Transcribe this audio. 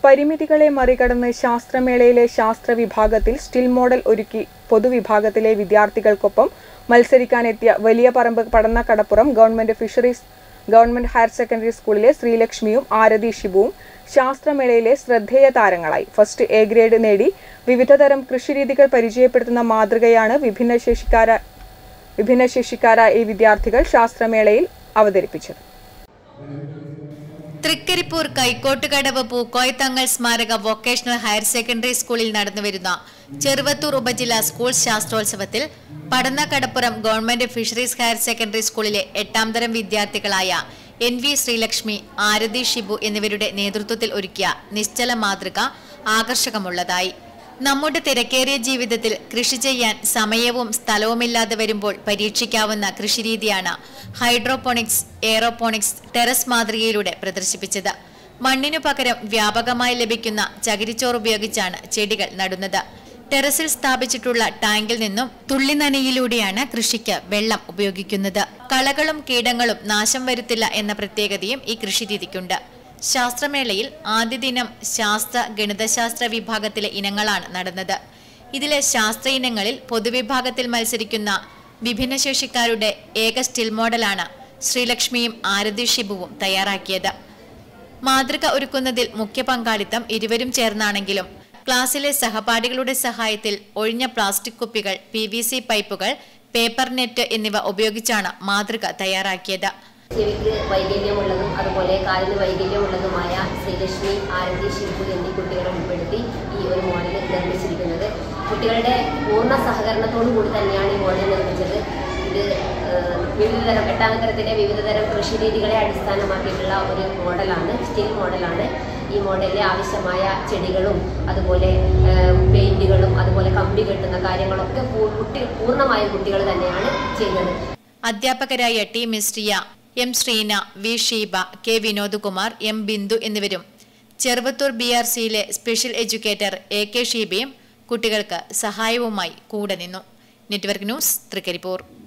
പരിമിതികളെ മറികടന്ന് ശാസ്ത്രമേളയിലെ ശാസ്ത്ര വിഭാഗത്തിൽ സ്റ്റിൽ മോഡൽ ഒരുക്കി പൊതുവിഭാഗത്തിലെ വിദ്യാർത്ഥികൾക്കൊപ്പം മത്സരിക്കാനെത്തിയ Valiya Paramba Padannakkadappuram government fisheries government higher secondary സ്കൂളിലെ ശ്രീലക്ഷ്മിയും ആരതി ഷിബുവും ശാസ്ത്രമേളയിലെ ശ്രദ്ധേയ താരങ്ങളായി ഫസ്റ്റ് എ ഗ്രേഡ് നേടി വിവിധതരം കൃഷിരീതികൾ പരിചയപ്പെടുത്തുന്ന മാതൃകയാണ് വിഭിന്നശേഷിക്കാര വിഭിന്നശേഷിക്കാരായ ഈ വിദ്യാർത്ഥികൾ ശാസ്ത്രമേളയിൽ അവതരിപ്പിച്ചത് തൃക്കരിപ്പൂർ കൈക്കോട്ടുകടവ് പൂക്കോയ് തങ്ങൾ സ്മാരക വൊക്കേഷണൽ ഹയർ സെക്കൻഡറി സ്കൂളിൽ നടന്നുവരുന്ന ചെറുവത്തൂർ ഉപജില്ലാ സ്കൂൾ ശാസ്ത്രോത്സവത്തിൽ Padannakkadappuram government fisheries higher secondary സ്കൂളിലെ എട്ടാം തരം വിദ്യാർത്ഥികളായ എൻ വി ശ്രീലക്ഷ്മി ആരതി ഷിബു എന്നിവരുടെ നേതൃത്വത്തിൽ ഒരുക്കിയ നിശ്ചല മാതൃക ആകർഷകമുള്ളതായി നമ്മുടെ തിരക്കേറിയ ജീവിതത്തിൽ കൃഷി ചെയ്യാൻ സമയവും സ്ഥലവുമില്ലാതെ വരുമ്പോൾ പരീക്ഷിക്കാവുന്ന കൃഷിരീതിയാണ് ഹൈഡ്രോപോണിക്സ് എയറോപോണിക്സ് ടെറസ് മാതൃകയിലൂടെ പ്രദർശിപ്പിച്ചത് മണ്ണിനു പകരം വ്യാപകമായി ലഭിക്കുന്ന ചകിരിച്ചോറ് ഉപയോഗിച്ചാണ് ചെടികൾ നടുന്നത് ടെറസിൽ സ്ഥാപിച്ചിട്ടുള്ള ടാങ്കിൽ നിന്നും തുള്ളിനനയിലൂടെയാണ് കൃഷിക്ക് വെള്ളം ഉപയോഗിക്കുന്നത് കളകളും കീടങ്ങളും നാശം വരുത്തില്ല എന്ന പ്രത്യേകതയും ഈ കൃഷിരീതിക്കുണ്ട് ശാസ്ത്രമേളയിൽ ആദ്യ ദിനം ശാസ്ത്ര ഗണിതശാസ്ത്ര വിഭാഗത്തിലെ ഇനങ്ങളാണ് നടന്നത് ഇതിലെ ശാസ്ത്ര ഇനങ്ങളിൽ പൊതുവിഭാഗത്തിൽ മത്സരിക്കുന്ന വിഭിന്നശേഷിക്കാരുടെ ഏക സ്റ്റിൽ മോഡലാണ് ശ്രീലക്ഷ്മിയും ആരതി ഷിബുവും തയ്യാറാക്കിയത് മാതൃക ഒരുക്കുന്നതിൽ മുഖ്യ പങ്കാളിത്തം ഇരുവരും ചേർന്നാണെങ്കിലും ക്ലാസ്സിലെ സഹപാഠികളുടെ സഹായത്തിൽ ഒഴിഞ്ഞ പ്ലാസ്റ്റിക് കുപ്പികൾ പി വി സി പൈപ്പുകൾ പേപ്പർ നെറ്റ് എന്നിവ ഉപയോഗിച്ചാണ് മാതൃക തയ്യാറാക്കിയത് ചെവിക്ക് വൈകല്യമുള്ളതും അതുപോലെ കാലിന് വൈകല്യമുള്ളതുമായ ശ്രീലക്ഷ്മി ആരതി ശിവു എന്നീ കുട്ടികളെ ഉൾപ്പെടുത്തി ഈ ഒരു മോഡൽ നിർമ്മിച്ചിരിക്കുന്നത് കുട്ടികളുടെ പൂർണ്ണ സഹകരണത്തോടു കൂടി തന്നെയാണ് ഈ മോഡൽ നിർമ്മിച്ചത് ഇത് ഏഹ്, വിവിധതരം എട്ടാം തരത്തിലെ വിവിധതരം കൃഷി രീതികളെ അടിസ്ഥാനമാക്കിയിട്ടുള്ള ഒരു മോഡലാണ് സ്റ്റിൽ മോഡലാണ് ഈ മോഡലിൽ ആവശ്യമായ ചെടികളും അതുപോലെ ഏഹ്, പെയിന്റുകളും അതുപോലെ കമ്പി കെട്ടുന്ന കാര്യങ്ങളൊക്കെ പൂ- കുട്ടി പൂർണ്ണമായും കുട്ടികൾ തന്നെയാണ് ചെയ്യുന്നത് അധ്യാപകരായ T Misriya M Sreena V Sheeba K Vinodkumar M Bindu എന്നിവരും ചെറുവത്തൂർ ബി ആർ സിയിലെ സ്പെഷ്യൽ എഡ്യൂക്കേറ്റർ എ കെ ഷീബയും കുട്ടികൾക്ക് സഹായവുമായി കൂടെ നിന്നു നെറ്റ്വർക്ക് ന്യൂസ് തൃക്കരിപ്പൂർ